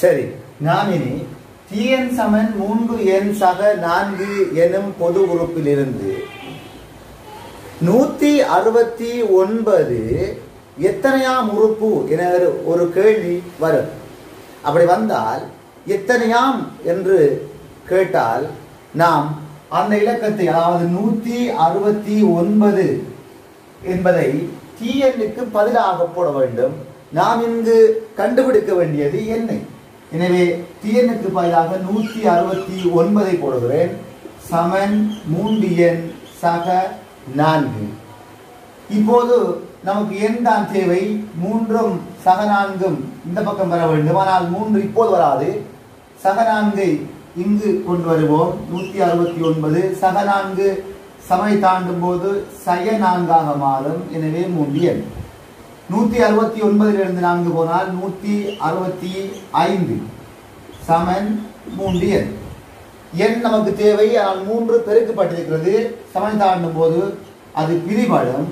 சரி நாம் இனி tn சமன் மூன்று எண் சக நான்கு எனும் பொது உறுப்பிலிருந்து நூத்தி அறுபத்தி ஒன்பது எத்தனையாம் உறுப்பு என ஒரு- ஒரு கேள்வி வரும் அப்படி வந்தால் எத்தனையாம் என்று கேட்டால் நாம் அந்த இலக்கத்தை அதாவது நூத்தி அறுபத்தி ஒன்பது என்பதை டிஎன்னுக்கு பதிலாக போட வேண்டும் நாம் இங்கு கண்டுபிடிக்க வேண்டியது என்னை எனவே டிஎன்னுக்கு பதிலாக நூத்தி அறுபத்தி ஒன்பதை போடுகிறேன் சமன் மூன்று எண் சக நான்கு இப்போது நமக்கு எண் தான் தேவை மூன்றும் சக நான்கும் இந்த பக்கம் வர வேண்டும் ஆனால் மூன்று இப்போது வராது சக நான்கை இங்கு கொண்டு வருவோம் நூத்தி அறுபத்தி ஒன்பது சக நான்கு சமை தாண்டும் போது சய நான்காக மாறும் எனவே மூன்று எண் நூத்தி அறுபத்தி ஒன்பதிலிருந்து நான்கு போனால் நூத்தி அறுபத்தி ஐந்து சமன் மூன்று எண் எண் நமக்கு தேவை ஆனால் மூன்று பெருக்கப்பட்டிருக்கிறது சமன் தாண்டும் போது அது பிரிபடும்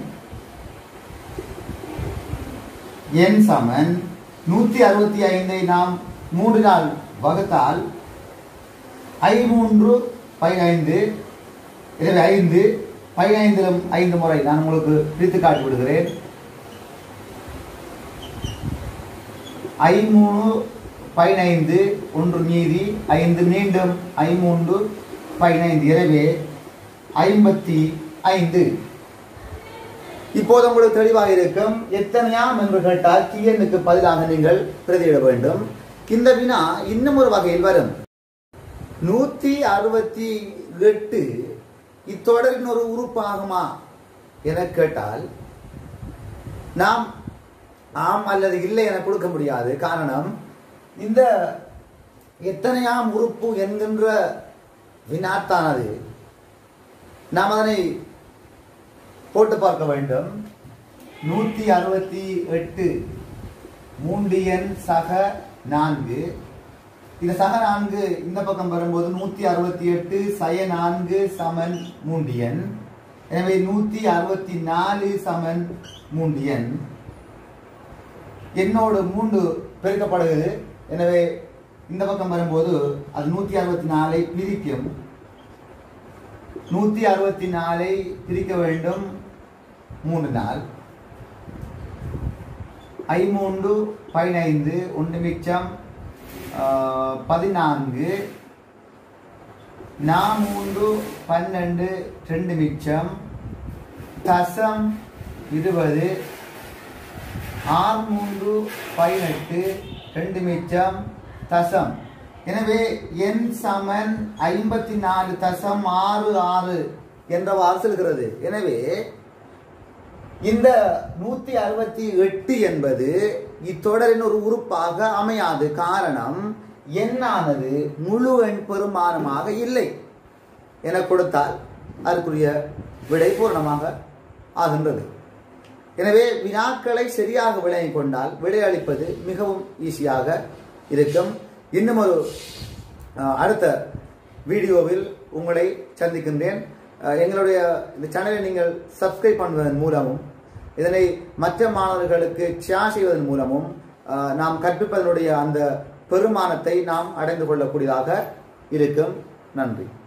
எண் சமன் நூத்தி அறுபத்தி ஐந்தை நாம் மூன்று நாள் வகுத்தால் ஐமூன்று பதினைந்து எனவே ஐந்து பதினைந்திலும் ஐந்து முறை நான் உங்களுக்கு பிரித்து காட்டி விடுகிறேன் ஐமூணு பதினைந்து ஒன்று மீதி ஐந்து மீண்டும் ஐமூன்று பதினைந்து எனவே ஐம்பத்தி ஐந்து இப்போது உங்களுக்கு தெளிவாக இருக்கும் எத்தனையாம் என்று கேட்டால் டிஎன்னுக்கு பதிலாக நீங்கள் பிரதியிட வேண்டும் இந்த வினா இன்னும் ஒரு வகையில் வரும் நூத்தி அறுபத்தி எட்டு இத்தொடரின் ஒரு உறுப்பாகுமா என கேட்டால் நாம் ஆம் அல்லது இல்லை என கொடுக்க முடியாது காரணம் இந்த எத்தனையாம் உறுப்பு என்கின்ற வினாத்தானது நாம் அதனை போட்டு பார்க்க வேண்டும் நூத்தி அறுபத்தி எட்டு மூன்று எண் சக நான்கு இந்த சக நான்கு இந்த பக்கம் வரும்போது நூத்தி அறுபத்தி எட்டு சய நான்கு சமன் மூன்று எண் எனவே நூத்தி அறுபத்தி நாலு சமன் மூன்று எண் என்னோடு மூன்று பெருக்கப்படுகிறது எனவே இந்த பக்கம் வரும்போது அது நூத்தி அறுபத்தி நாலை பிரிக்கும் நூத்தி அறுபத்தி நாலை பிரிக்க வேண்டும் மூணு நாள் ஐமூன்று பதினைந்து ஒன்று மிச்சம் ஆஹ், பதினான்கு நான் மூன்று பன்னெண்டு ரெண்டு மிச்சம் தசம் இருபது ஆறு மூன்று பதினெட்டு ரெண்டு மிச்சம் தசம் எனவே எண் சமன் ஐம்பத்தி நாலு தசம் ஆறு ஆறு என்றவாறு செல்கிறது எனவே இந்த நூத்தி அறுபத்தி எட்டு என்பது இத்தொடரின் ஒரு உறுப்பாக அமையாது காரணம் எண்ணானது முழு எண் பெருமானமாக இல்லை என கொடுத்தால் அதற்குரிய விடை பூரணமாக ஆகின்றது எனவே வினாக்களை சரியாக விளங்கிக் கொண்டால் விடையளிப்பது மிகவும் ஈஸியாக இருக்கும் இன்னும் ஒரு அஹ், அடுத்த வீடியோவில் உங்களை சந்திக்கின்றேன் அஹ், எங்களுடைய இந்த சேனலை நீங்கள் சப்ஸ்கிரைப் பண்ணுவதன் மூலமும் இதனை மற்ற மாணவர்களுக்கு ஷேர் செய்வதன் மூலமும் அஹ், நாம் கற்பிப்பதனுடைய அந்த பெருமானத்தை நாம் அடைந்து கொள்ளக்கூடியதாக இருக்கும் நன்றி